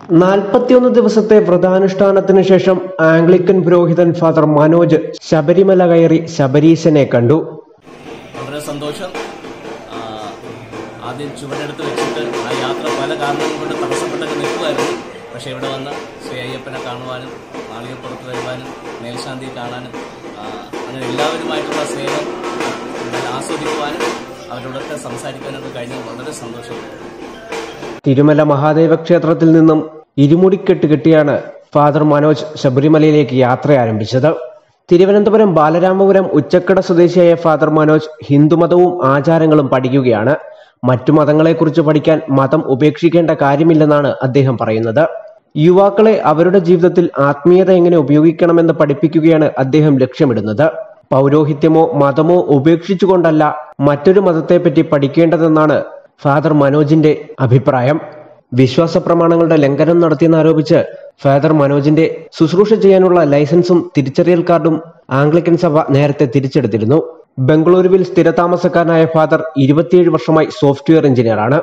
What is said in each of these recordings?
നാൽപ്പത്തിയൊന്ന് ദിവസത്തെ വ്രതാനുഷ്ഠാനത്തിന് ശേഷം ആംഗ്ലിക്കൻ പുരോഹിതൻ ഫാദർ മനോജ് ശബരിമല കയറി ശബരീശനെ കണ്ടു വളരെ സന്തോഷം ആ, ആദ്യം ചുവടെടുത്ത് വെച്ചിട്ട് ആ യാത്ര പല കാരണങ്ങൾ കൊണ്ട് തടസ്സപ്പെട്ടൊക്കെ നിൽക്കുമായിരുന്നു പക്ഷേ ഇവിടെ വന്ന് ശ്രീ അയ്യപ്പനെ കാണുവാനും നാളികപ്പുറത്ത് വരുവാനും മേൽശാന്തി കാണാനും ആ, അങ്ങനെ എല്ലാവരുമായിട്ടുള്ള സ്നേഹം ഞാൻ ആസ്വദിക്കുവാനും അവരോടൊക്കെ സംസാരിക്കാനൊക്കെ കഴിഞ്ഞത് വളരെ സന്തോഷമുണ്ട് തിരുമല മഹാദേവ ക്ഷേത്രത്തിൽ നിന്നും ഇരുമുടിക്കെട്ട് കെട്ടിയാണ് ഫാദർ മനോജ് ശബരിമലയിലേക്ക് യാത്ര ആരംഭിച്ചത് തിരുവനന്തപുരം ബാലരാമപുരം ഉച്ചക്കട സ്വദേശിയായ ഫാദർ മനോജ് ഹിന്ദുമതവും ആചാരങ്ങളും പഠിക്കുകയാണ് മറ്റു മതങ്ങളെക്കുറിച്ച് പഠിക്കാൻ മതം ഉപേക്ഷിക്കേണ്ട കാര്യമില്ലെന്നാണ് അദ്ദേഹം പറയുന്നത് യുവാക്കളെ അവരുടെ ജീവിതത്തിൽ ആത്മീയത എങ്ങനെ ഉപയോഗിക്കണമെന്ന് പഠിപ്പിക്കുകയാണ് അദ്ദേഹം ലക്ഷ്യമിടുന്നത് പൗരോഹിത്യമോ മതമോ ഉപേക്ഷിച്ചുകൊണ്ടല്ല മറ്റൊരു മതത്തെപ്പറ്റി പഠിക്കേണ്ടതെന്നാണ് ഫാദർ മനോജിന്റെ അഭിപ്രായം വിശ്വാസ പ്രമാണങ്ങളുടെ ലംഘനം നടത്തിയെന്നാരോപിച്ച് ഫാദർ മനോജിന്റെ ശുശ്രൂഷ ചെയ്യാനുള്ള ലൈസൻസും തിരിച്ചറിയൽ കാർഡും ആംഗ്ലിക്കൻ സഭ നേരത്തെ തിരിച്ചെടുത്തിരുന്നു ബംഗളൂരുവിൽ സ്ഥിരതാമസക്കാരനായ ഫാദർ ഇരുപത്തിയേഴ് വർഷമായി സോഫ്റ്റ്വെയർ എഞ്ചിനീയറാണ്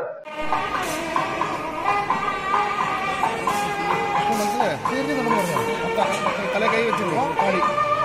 തല കൈ വെച്ചില്ലേ പാടി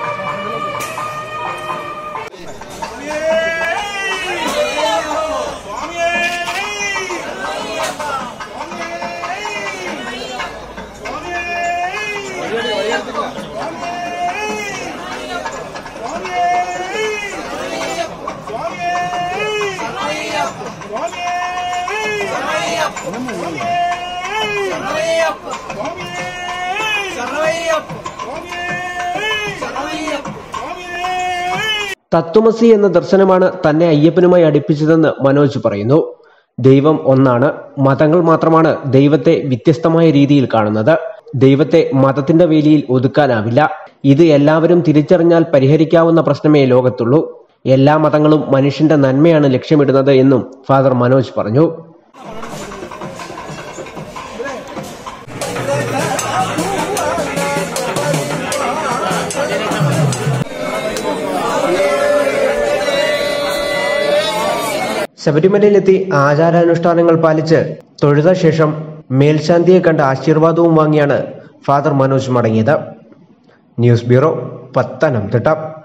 തത്വമസി എന്ന ദർശനമാണ് തന്നെ അയ്യപ്പനുമായി അടുപ്പിച്ചതെന്ന് മനോജ് പറയുന്നു ദൈവം ഒന്നാണ് മതങ്ങൾ മാത്രമാണ് ദൈവത്തെ വ്യത്യസ്തമായ രീതിയിൽ കാണുന്നത് ദൈവത്തെ മതത്തിന്റെ വേലിയിൽ ഒതുക്കാനാവില്ല ഇത് എല്ലാവരും തിരിച്ചറിഞ്ഞാൽ പരിഹരിക്കാവുന്ന പ്രശ്നമേ ലോകത്തുള്ളൂ എല്ലാ മതങ്ങളും മനുഷ്യന്റെ നന്മയാണ് ലക്ഷ്യമിടുന്നത് എന്നും ഫാദർ മനോജ് പറഞ്ഞു ശബരിമലയിലെത്തി ആചാരാനുഷ്ഠാനങ്ങൾ പാലിച്ച് തൊഴുത ശേഷം മേൽശാന്തിയെ കണ്ട ആശീർവാദവും വാങ്ങിയാണ് ഫാദർ മനോജ് മടങ്ങിയത് ന്യൂസ് ബ്യൂറോ പത്തനംതിട്ട